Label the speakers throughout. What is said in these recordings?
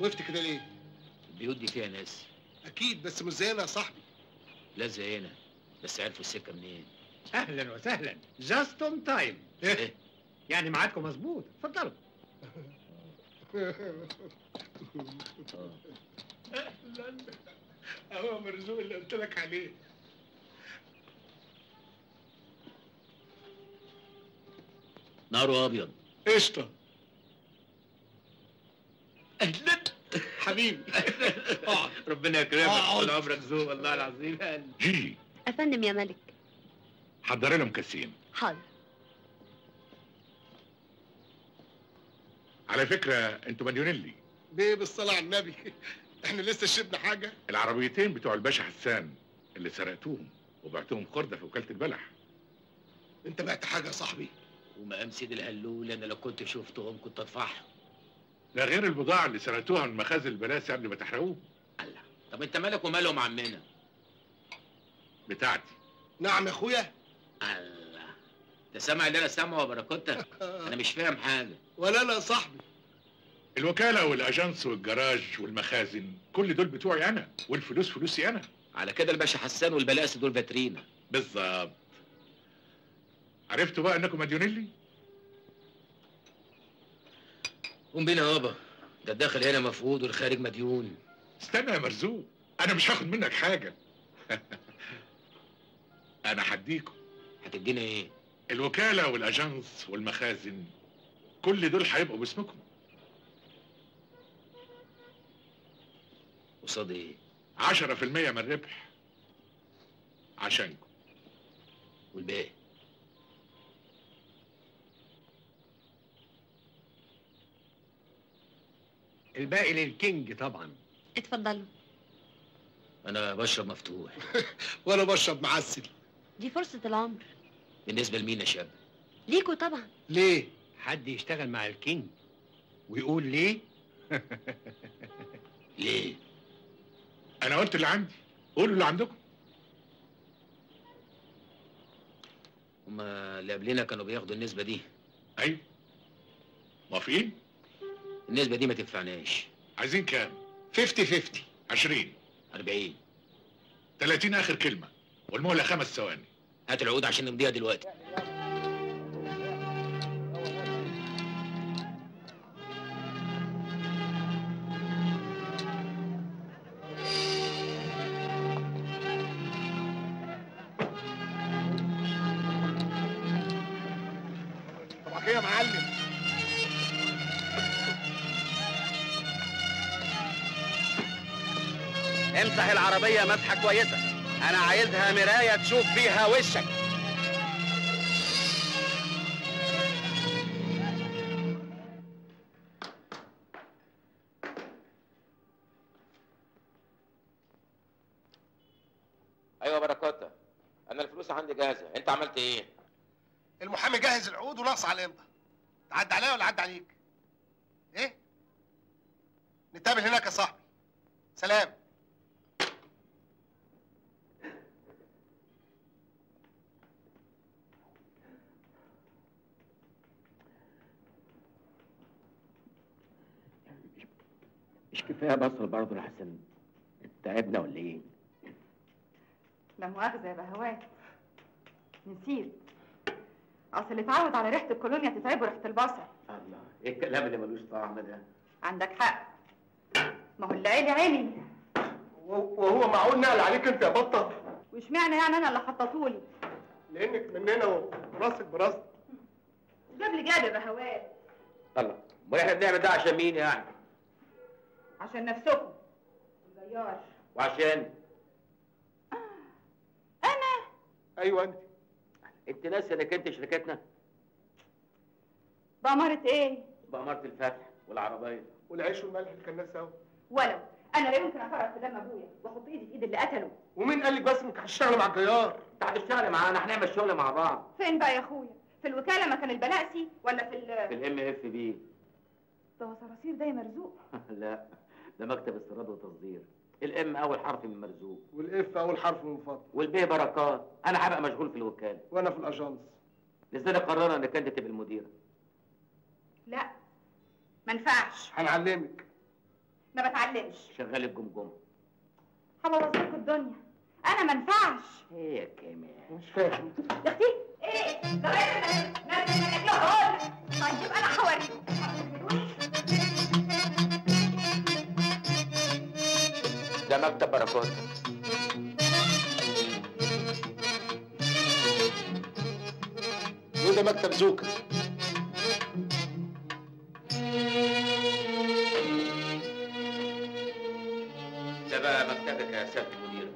Speaker 1: وقفت كده ليه
Speaker 2: البيوت دي فيها ناس
Speaker 1: اكيد بس مش زينا يا صاحبي
Speaker 2: لا زينا بس عرفوا السكه منين
Speaker 3: اهلا وسهلا جاست اون تايم
Speaker 2: إيه؟
Speaker 3: يعني ميعادكم مظبوط اتفضلوا
Speaker 1: اهو مرزوق اللي قلت لك عليه
Speaker 2: ناره ابيض
Speaker 1: قشطه
Speaker 2: اهلا
Speaker 1: حبيبي اقعد
Speaker 2: ربنا يكرمك
Speaker 1: اقعد.
Speaker 2: طول عمرك ذوق والله العظيم
Speaker 4: جيجي
Speaker 5: افندم يا ملك
Speaker 4: حضري لهم كاسين
Speaker 5: حاضر
Speaker 4: على فكره انتوا مليونيلي
Speaker 1: بيه بالصلاه على النبي احنا لسه شربنا حاجه
Speaker 4: العربيتين بتوع الباشا حسان اللي سرقتوهم وبعتهم خردة في وكالة البلح
Speaker 1: انت بعت حاجه يا صاحبي
Speaker 2: ومقام سيد الهلول انا لو كنت شفتهم كنت ادفعهم
Speaker 4: ده غير البضاعة اللي سرقتوها من مخازن البلاسي قبل ما تحرقوه
Speaker 2: الله طب انت مالك ومالهم عمنا
Speaker 4: بتاعتي
Speaker 1: نعم يا اخويا
Speaker 2: الله انت سامع اللي انا سامعه يا بركوتة انا مش فاهم حاجه
Speaker 1: ولا انا يا صاحبي
Speaker 4: الوكالة والأجانس والجراج والمخازن كل دول بتوعي أنا والفلوس فلوسي أنا
Speaker 2: على كده الباشا حسان والبلاسي دول فاترينا
Speaker 4: بالظبط عرفتوا بقى إنكم مديونيلي؟
Speaker 2: قوم بينا يابا ده الداخل هنا مفقود والخارج مديون
Speaker 4: استنى يا مرزوق أنا مش هاخد منك حاجة أنا هديكم
Speaker 2: هتدينا ايه
Speaker 4: الوكالة والأجانس والمخازن كل دول هيبقوا باسمكم
Speaker 2: قصاد ايه
Speaker 4: عشرة في المية من الربح عشانكم
Speaker 2: والباقي
Speaker 3: الباقي للكينج طبعا
Speaker 5: اتفضلوا
Speaker 2: انا بشرب مفتوح
Speaker 1: وانا بشرب معسل
Speaker 5: دي فرصة العمر
Speaker 2: بالنسبه لمين يا شاب
Speaker 5: ليكوا طبعا
Speaker 1: ليه
Speaker 3: حد يشتغل مع الكينج ويقول ليه
Speaker 2: ليه
Speaker 4: أنا قلت اللي عندي قولوا اللي عندكم
Speaker 2: هما اللي قبلنا كانوا بياخدوا النسبه دي
Speaker 4: أيوه موافقين؟
Speaker 2: النسبه دي ما تنفعناش
Speaker 4: عايزين كام؟
Speaker 1: 50 50
Speaker 4: عشرين
Speaker 2: 40
Speaker 4: تلاتين آخر كلمة والمهلة خمس ثواني
Speaker 2: هات العقود عشان نمضيها دلوقتي
Speaker 1: طبعا كده يا معلم
Speaker 6: امسح العربية مسحة كويسة أنا عايزها مراية تشوف فيها وشك
Speaker 2: ايوه بركاته انا الفلوس عندي جاهزه انت عملت ايه
Speaker 1: المحامي جهز العقود وناقص على الامضه تعدي عليا ولا عدى عليك ايه نتقابل هناك يا صاحبي سلام
Speaker 2: مش كفايه بصل برضه يا حسن تعبنا ولا ايه
Speaker 7: لا مؤاخذة يا بهوات نسيت أصل اللي اتعود على ريحة الكولونيا تتعبه ريحة البصل
Speaker 2: الله ايه الكلام اللي ملوش طعم ده
Speaker 7: عندك حق ما هو اللي عيني عيني
Speaker 1: وهو معقول نقل عليك انت يا بطه
Speaker 7: واشمعنى يعني أنا اللي حطيتهولي
Speaker 1: لانك مننا وراسك براسك
Speaker 7: جاب لي جاب يا بهوات
Speaker 2: الله امال احنا بنعمل ده عشان مين يعني
Speaker 7: عشان نفسكم الجيار
Speaker 2: وعشان
Speaker 7: أنا
Speaker 1: ايوه انت
Speaker 2: انت ناسي انك انت شركتنا
Speaker 7: بأمارة إيه؟
Speaker 2: بأمارة الفتح والعربية
Speaker 1: والعيش والملح اللي كان سوا
Speaker 7: ولو أنا لا يمكن أفرط في دم أبويا وأحط إيدي في إيد اللي قتله
Speaker 1: ومين قال لك بس انك هتشتغل مع الجيار
Speaker 2: انت هتشتغل معانا هنعمل شغل مع بعض
Speaker 7: فين بقى يا أخويا؟ في الوكالة مكان البلاسي ولا في
Speaker 2: في
Speaker 7: ال
Speaker 2: الام اف بي
Speaker 7: ده هو صراصير ده يا مرزوق
Speaker 2: لا ده مكتب استيراد وتصدير الام اول حرف من مرزوق
Speaker 1: والاف اول حرف من فضل
Speaker 2: والبي بركات انا هبقى مشغول في الوكاله
Speaker 1: وانا في الاجانس
Speaker 2: لذلك قررنا انك انت تبقى المديره
Speaker 7: لا ما ينفعش
Speaker 1: هنعلمك
Speaker 7: ما بتعلمش
Speaker 2: شغال الجمجمه
Speaker 7: هبوظ لكم الدنيا انا ما انفعش
Speaker 2: ايه يا كمان
Speaker 1: مش فاهم
Speaker 7: يا اختي ايه ده غير نازل من اكل هقول طيب انا هوريكم
Speaker 2: ده مكتب بركات
Speaker 1: وده مكتب زوكا
Speaker 2: ده بقى مكتبك يا سياده المدير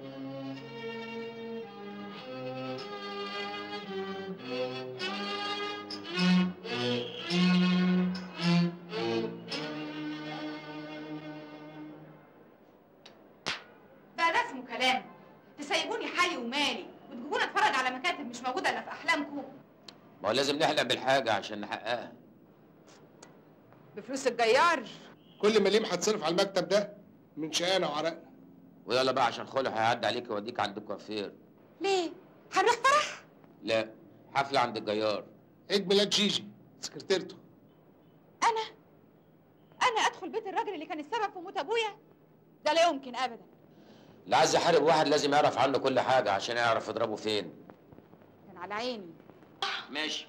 Speaker 7: ده ده اسمه كلام تسيبوني حالي ومالي وتجيبوني اتفرج على مكاتب مش موجوده الا في احلامكم
Speaker 2: ما هو لازم نحلم بالحاجه عشان نحققها
Speaker 7: بفلوس الجيار
Speaker 1: كل مليم هتصرف على المكتب ده من شقانا وعرقنا
Speaker 2: ويلا بقى عشان خلع هيعدي عليك يوديك عند الكوافير
Speaker 7: ليه هنروح فرح
Speaker 2: لا حفله عند الجيار
Speaker 1: عيد ميلاد جيجي سكرتيرته
Speaker 7: انا انا ادخل بيت الراجل اللي كان السبب في موت ابويا ده لا يمكن ابدا
Speaker 2: اللي عايز يحارب واحد لازم يعرف عنه كل حاجه عشان يعرف يضربه فين
Speaker 7: كان على عيني
Speaker 2: ماشي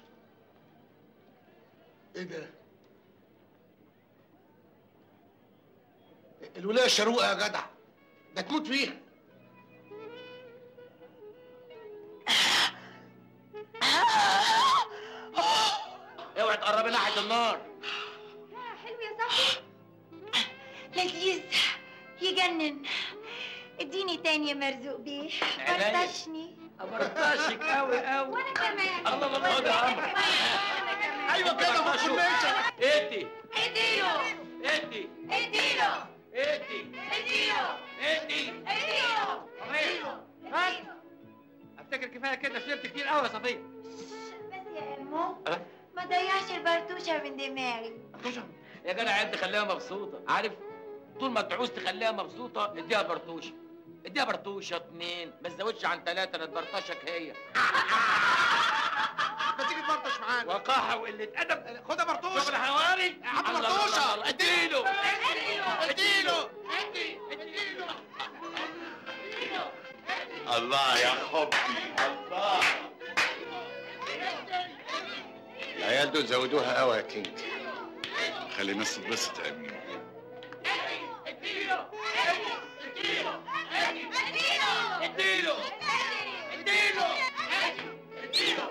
Speaker 1: ايه ده؟ الولايه الشروقه يا جدع ده تموت فيها
Speaker 2: اوعي تقربي ناحيه النار
Speaker 7: حلو يا صاحبي
Speaker 8: لذيذ يجنن اديني تاني يا مرزوق بيه
Speaker 2: عينيا.
Speaker 8: فرطشني
Speaker 2: برطشك قوي قوي
Speaker 8: وانا كمان
Speaker 2: الله الله الله ده امر
Speaker 1: ايوه كده ما كناش
Speaker 2: ادي
Speaker 8: اديله
Speaker 2: ادي
Speaker 8: اديله
Speaker 2: ادي
Speaker 8: اديله
Speaker 2: ادي
Speaker 8: اديله
Speaker 6: ها؟ افتكر كفايه كده شربت كتير قوي يا صفيه
Speaker 8: بس يا امو
Speaker 2: أه؟
Speaker 8: ما ضيعش البرتوشه من دماغي
Speaker 2: يا جدع انت خليها مبسوطه عارف طول ما تعوز تخليها مبسوطه اديها برطوشه اديها برطوشه اتنين ما تزودش عن ثلاثه انا تبرطشك هي
Speaker 1: ما تيجي تبرطش معانا
Speaker 2: وقاحه وقله ادب
Speaker 1: خدها برطوشه
Speaker 2: شغل حواري
Speaker 1: يا عم
Speaker 2: الله الله
Speaker 1: برطوشة.
Speaker 2: الله. اديله
Speaker 1: اديله
Speaker 9: الله يا حبي الله العيال دول زودوها قوي يا كينج خلي الناس تتبسط يا امين
Speaker 2: اديله اديله اديله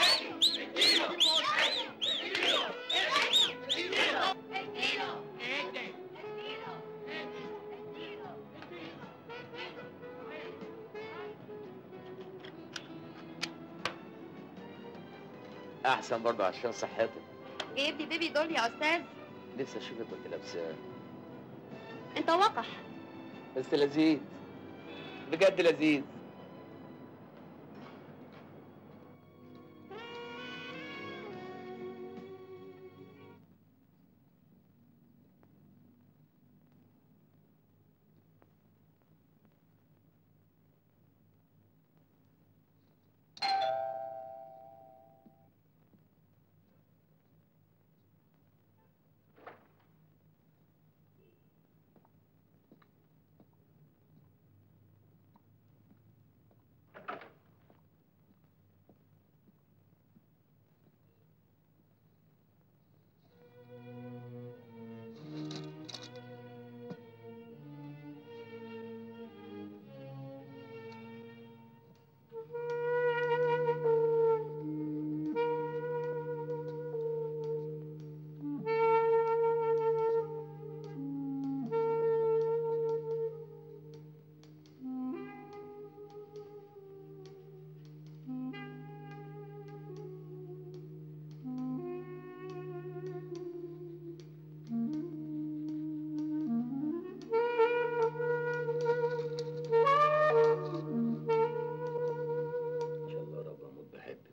Speaker 2: احسن برضه عشان صحتك
Speaker 5: جايب لي بيبي دول يا استاذ
Speaker 2: لسه اشوفك كنت لابساه
Speaker 5: انت وقح
Speaker 2: بس لذيذ بجد لذيذ ان شاء الله يا رب اموت بحبك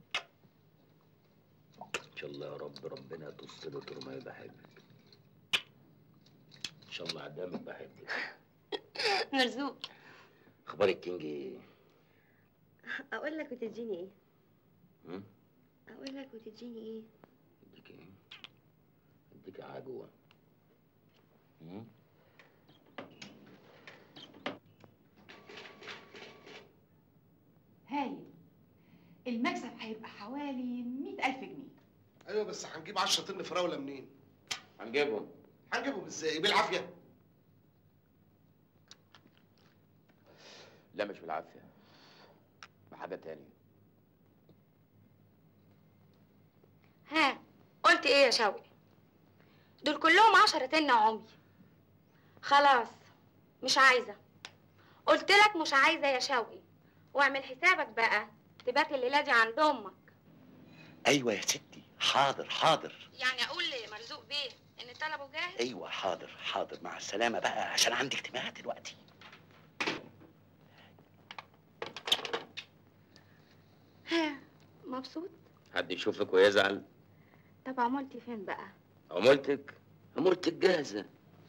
Speaker 2: ان شاء الله يا رب ربنا تصل طول ما بحبك ان شاء الله عدامك بحبك
Speaker 5: مرزوق
Speaker 2: اخبار الكينج ايه
Speaker 5: اقول لك وتديني ايه
Speaker 2: هم؟
Speaker 5: اقول لك وتديني ايه
Speaker 2: اديك ايه اديك عجوه هم؟
Speaker 7: المكسب هيبقى حوالي مئة ألف جنيه
Speaker 1: ايوه بس هنجيب 10 طن فراوله منين؟
Speaker 2: هنجيبهم
Speaker 1: هنجيبهم ازاي؟ بالعافيه
Speaker 2: لا مش بالعافيه بحاجه تانية
Speaker 5: ها قلت ايه يا شوقي دول كلهم عشرة تنة عمي خلاص مش عايزة قلت لك مش عايزة يا شوقي واعمل حسابك بقى تبات الليلة دي عند امك
Speaker 10: ايوه يا ستي حاضر حاضر
Speaker 5: يعني اقول لمرزوق بيه ان طلبه جاهز
Speaker 10: ايوه حاضر حاضر مع السلامه بقى عشان عندي اجتماع دلوقتي
Speaker 5: ها مبسوط
Speaker 2: حد يشوفك ويزعل
Speaker 5: طب عملتي فين بقى
Speaker 2: عمولتك عمولتك جاهزه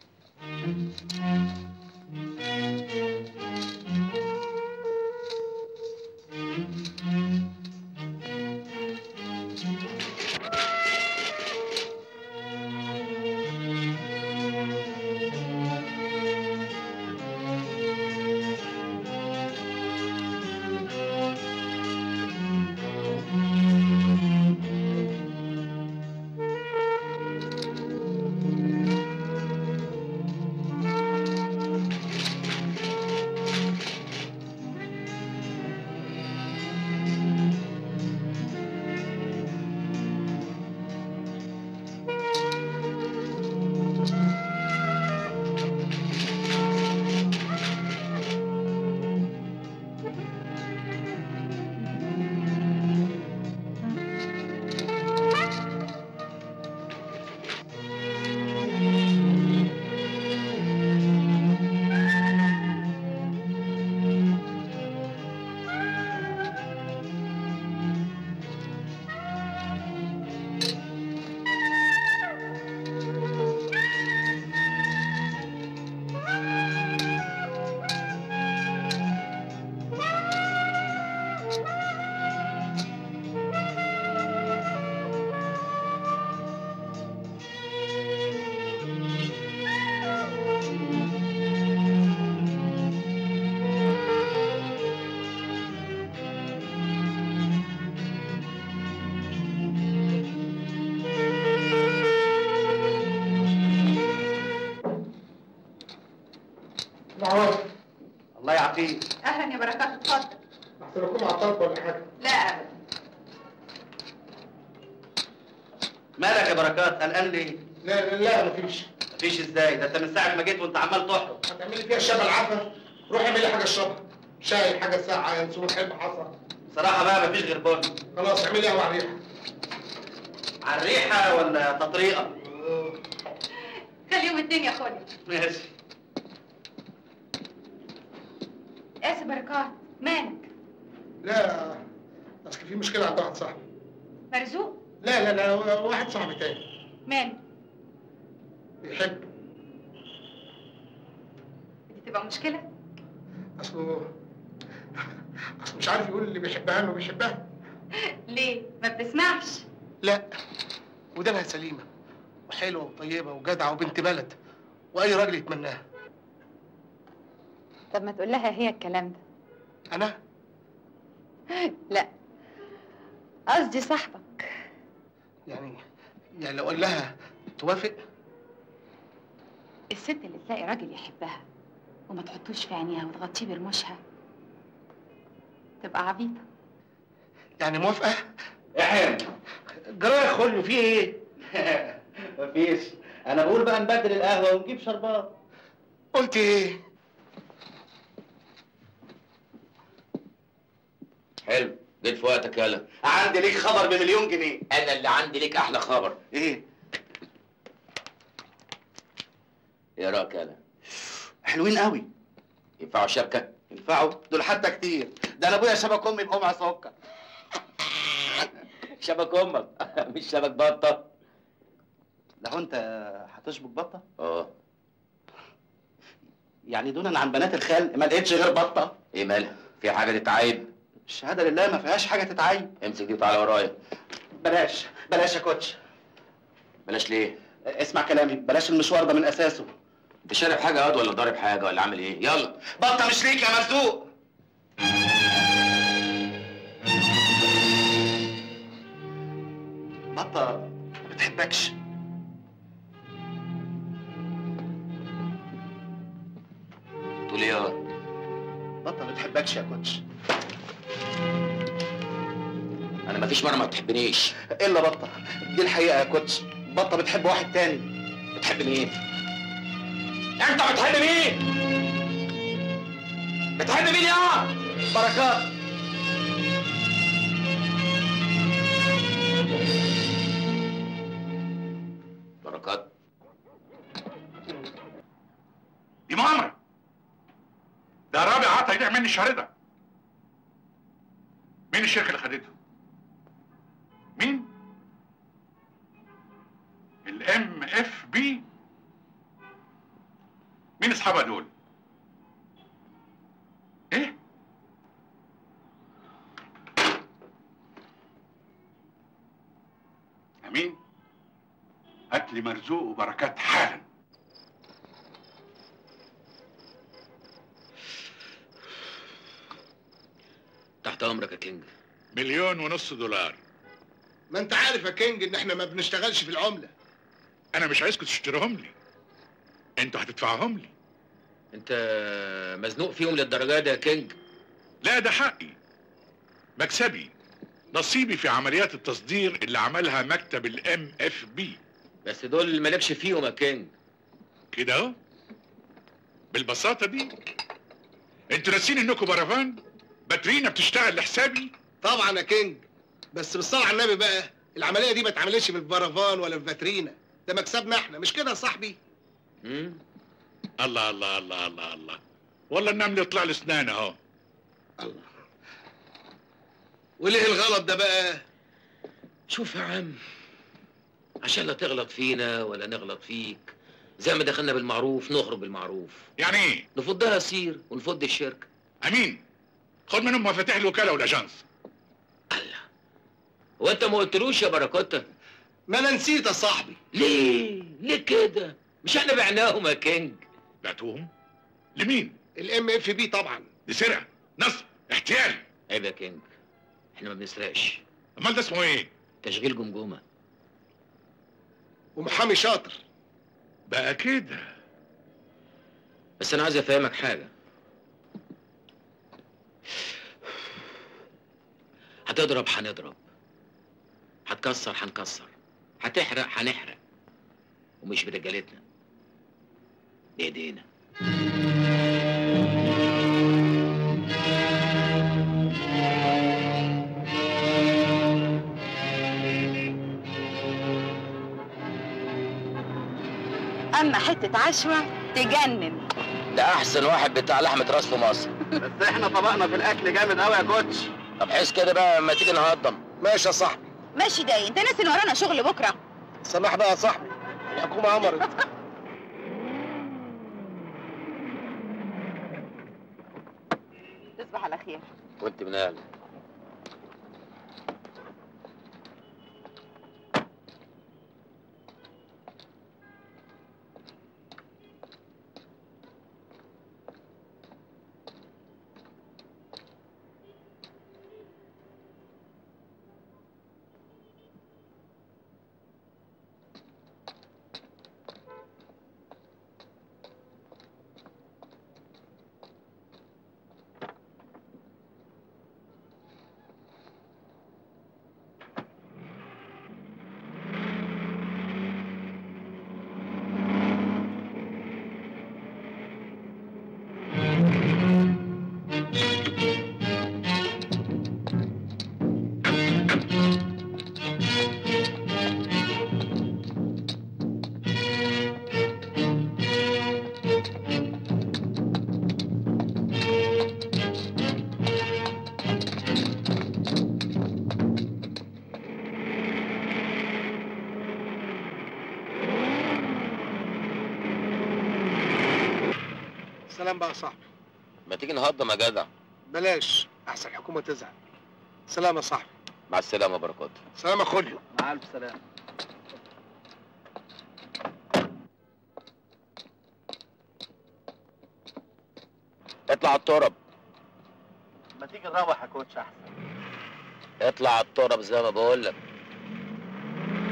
Speaker 1: العوض
Speaker 6: الله يعافيك
Speaker 7: أهلا يا بركات اتفضل
Speaker 1: احسن اكون عطلت ولا حاجه
Speaker 7: لا أبدا
Speaker 6: مالك يا بركات قلقان ليه؟
Speaker 1: لا لا لا مفيش
Speaker 6: مفيش ازاي ده انت من ساعه ما جيت وانت عمال تحرق
Speaker 1: هتعملي فيها الشبع العفن روح اعملي حاجه اشربها شاي حاجه ساعه ينسون حلم حصى
Speaker 6: بصراحه بقى مفيش غير بن
Speaker 1: خلاص اعملي قهوه على الريحه
Speaker 6: على الريحه ولا تطريقه؟
Speaker 7: خليهم اتنين يا خولي
Speaker 6: ماشي
Speaker 7: قاسي بركات مالك
Speaker 1: لا اصل في مشكله عند واحد صاحبي
Speaker 7: مرزوق
Speaker 1: لا لا لا واحد صاحبي تاني
Speaker 7: مالك
Speaker 1: بيحب
Speaker 7: دي تبقى مشكلة
Speaker 1: اصله اصله مش عارف يقول اللي بيحبها انه بيحبها
Speaker 7: ليه ما بتسمعش
Speaker 1: لا ودانها سليمه وحلوه وطيبه وجدعه وبنت بلد واي راجل يتمناها
Speaker 7: طب ما تقول لها هي الكلام ده
Speaker 1: انا
Speaker 7: لا قصدي صاحبك
Speaker 1: يعني يعني لو قال لها توافق
Speaker 7: الست اللي تلاقي راجل يحبها وما تحطوش في عينيها وتغطيه برموشها تبقى عبيطة
Speaker 1: يعني موافقه
Speaker 6: احنا
Speaker 1: جرايه خلو في ايه
Speaker 6: مفيش انا بقول بقى نبدل القهوه ونجيب شربات
Speaker 1: قلت ايه
Speaker 2: حلو جيت في وقتك يلا
Speaker 6: عندي ليك خبر بمليون جنيه
Speaker 2: انا اللي عندي ليك احلى خبر
Speaker 6: ايه
Speaker 2: ايه رايك يلا
Speaker 6: حلوين قوي
Speaker 2: ينفعوا شبكه
Speaker 6: ينفعوا دول حتى كتير ده انا ابويا شبك امي بقمع سكر
Speaker 2: شبك امك مش شبك بطه
Speaker 6: لو انت هتشبك بطه
Speaker 2: اه
Speaker 6: يعني دونا عن بنات الخال ما لقيتش غير بطه
Speaker 2: ايه مالها في حاجه تتعيب
Speaker 6: الشهاده لله ما فيهاش حاجه تتعيب
Speaker 2: امسك دي وتعالى ورايا
Speaker 6: بلاش بلاش يا كوتش
Speaker 2: بلاش ليه
Speaker 6: اسمع كلامي بلاش المشوار ده من اساسه
Speaker 2: انت شارب حاجه ياض ولا ضارب حاجه ولا عامل ايه يلا
Speaker 6: بطه مش ليك يا مرزوق
Speaker 1: بطه بتحبكش
Speaker 2: تقول ايه يا
Speaker 1: بطه بتحبكش يا كوتش
Speaker 2: انا مفيش مره ما بتحبنيش
Speaker 1: الا بطه دي الحقيقه يا كوتش بطه بتحب واحد تاني
Speaker 2: بتحب مين انت بتحب مين بتحب مين يا
Speaker 1: بركات
Speaker 2: بركات
Speaker 4: دي مؤامره ده رابع عطا يبيع مني الشهر ده مين الشركه اللي خدته مين الام اف بي مين اصحابها دول ايه امين هات لي مرزوق وبركات حالا
Speaker 2: تحت امرك يا كينج
Speaker 4: مليون ونص دولار
Speaker 1: ما انت عارف يا كينج ان احنا ما بنشتغلش في العمله
Speaker 4: انا مش عايزكم تشتريهم لي انتوا هتدفعوهم لي
Speaker 2: انت مزنوق فيهم للدرجه دي يا كينج
Speaker 4: لا ده حقي مكسبي نصيبي في عمليات التصدير اللي عملها مكتب الام اف بي
Speaker 2: بس دول مالكش فيهم يا كينج
Speaker 4: كده اهو بالبساطه دي انتوا ناسين انكم برافان باترينا بتشتغل لحسابي
Speaker 1: طبعا يا كينج بس بالصلاه على النبي بقى العمليه دي ما اتعملتش في البرافان ولا في فاترينا ده مكسبنا احنا مش كده يا صاحبي
Speaker 2: مم؟
Speaker 4: الله الله الله الله الله والله النمل يطلع له اسنان اهو
Speaker 1: الله وليه الغلط ده بقى
Speaker 2: شوف يا عم عشان لا تغلط فينا ولا نغلط فيك زي ما دخلنا بالمعروف نخرج بالمعروف
Speaker 4: يعني ايه
Speaker 2: نفضها سير ونفض الشركه
Speaker 4: امين خد منهم مفاتيح الوكاله والاجانس
Speaker 2: الله هو انت ما قلتلوش يا بركوته
Speaker 1: ما انا نسيت يا صاحبي
Speaker 2: ليه ليه كده مش احنا بعناهم يا كينج
Speaker 4: بعتوهم لمين
Speaker 1: الام اف بي طبعا
Speaker 4: دي سرقه نصب احتيال
Speaker 2: عيب يا كينج احنا ما بنسرقش
Speaker 4: امال ده اسمه ايه
Speaker 2: تشغيل جمجمه
Speaker 1: ومحامي شاطر
Speaker 4: بقى كده
Speaker 2: بس انا عايز افهمك حاجه هتضرب هنضرب هتكسر هنكسر هتحرق هنحرق ومش برجالتنا بايدينا
Speaker 7: اما حته عشوه تجنن
Speaker 2: ده احسن واحد بتاع لحمه راس في مصر
Speaker 6: بس احنا طبقنا في الاكل جامد قوي يا كوتش
Speaker 2: طب حس كده بقى لما تيجي نهضم
Speaker 1: ماشي يا صاحبي
Speaker 7: ماشي داي انت ناسي ان ورانا شغل بكره
Speaker 1: سماح بقى يا صاحبي الحكومه امرت
Speaker 7: تصبح على خير
Speaker 2: وانت من اهل
Speaker 1: سلام بقى يا صاحبي
Speaker 2: ما تيجي نهضم يا جدع
Speaker 1: بلاش احسن الحكومه تزعل سلام يا صاحبي
Speaker 2: مع السلامه بركات
Speaker 1: سلام يا خوليو
Speaker 6: مع الف سلامه
Speaker 2: اطلع على الترب
Speaker 6: ما تيجي نروح يا كوتش احسن
Speaker 2: اطلع على الترب زي ما بقول لك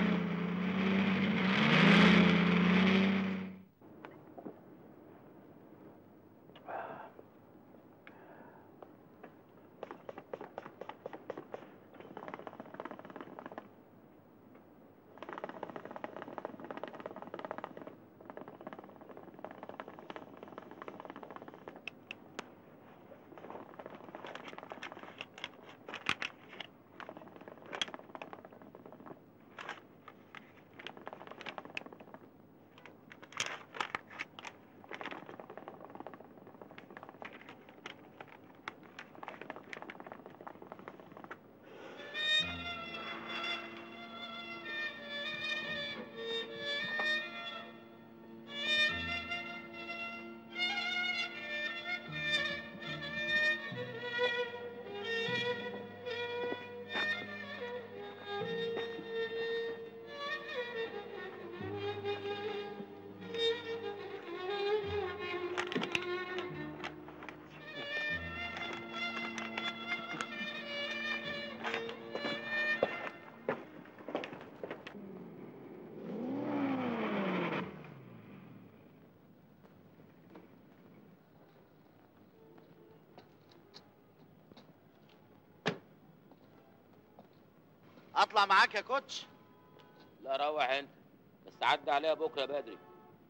Speaker 6: اطلع معاك يا كوتش
Speaker 2: لا روح انت بس عدى عليها بكره بدري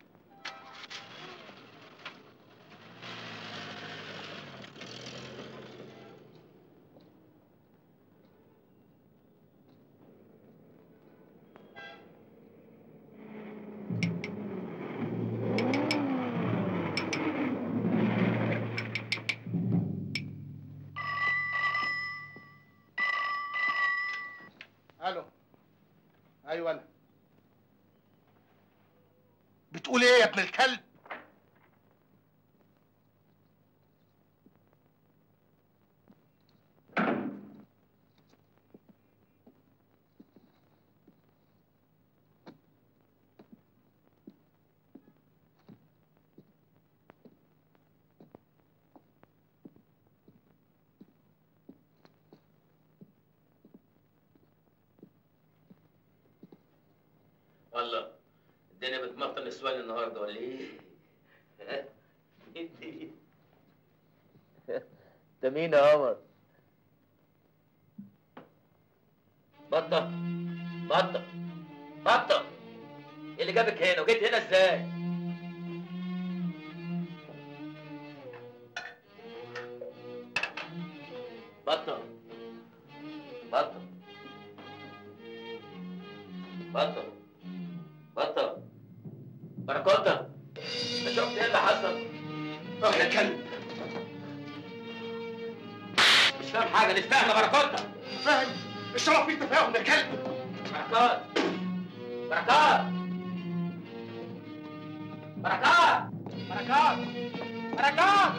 Speaker 1: الو ايوه انا بتقول ايه يا ابن الكلب
Speaker 2: الله الدنيا بتمطر نسوان النهارده ولا ايه؟ ها؟ مين دي؟ ده مين يا قمر؟ بطة بطة بطة ايه اللي جابك هنا وجيت هنا ازاي؟ بطة بطة بطة بطة بركوتة انت شفت ايه اللي حصل؟
Speaker 1: اه يا كلب
Speaker 2: مش فاهم حاجة مش فاهم يا بركوتة
Speaker 1: فاهم الشرف فيه تفاهم يا كلب
Speaker 2: بركات بركات بركات بركات بركات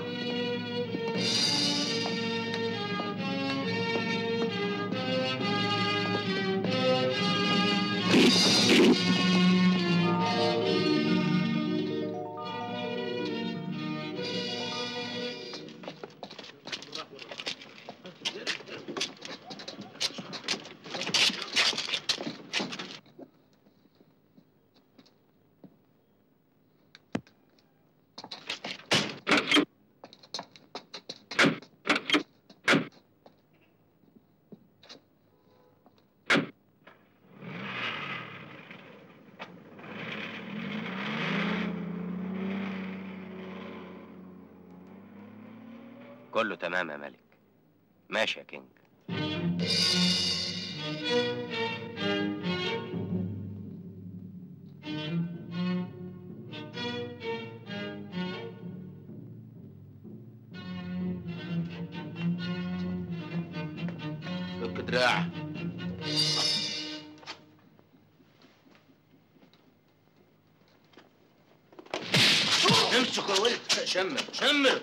Speaker 11: كله تمام يا ملك ماشي يا كينج
Speaker 2: فك دراع امسك يا ولد شمر شمر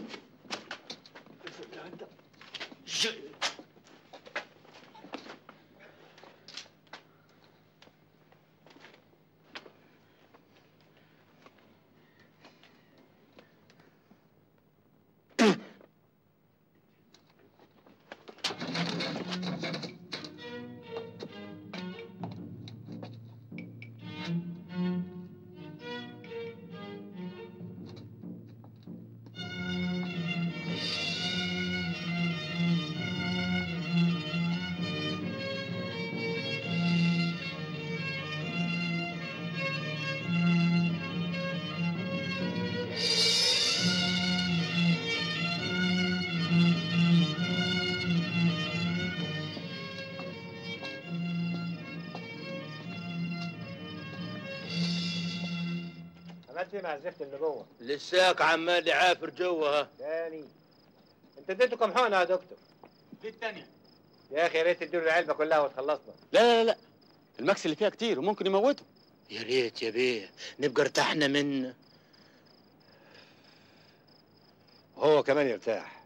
Speaker 3: عملت ايه مع الزفت اللي جوه؟
Speaker 2: لساك عمال يعافر جوه ها
Speaker 3: تاني انت اديته كام حقنه يا دكتور؟
Speaker 6: دي التانية
Speaker 3: يا اخي يا ريت تديله العلبه كلها وتخلصنا
Speaker 6: لا لا لا الماكس اللي فيها كتير وممكن يموته
Speaker 2: يا ريت يا بيه نبقى ارتحنا منه
Speaker 3: وهو كمان يرتاح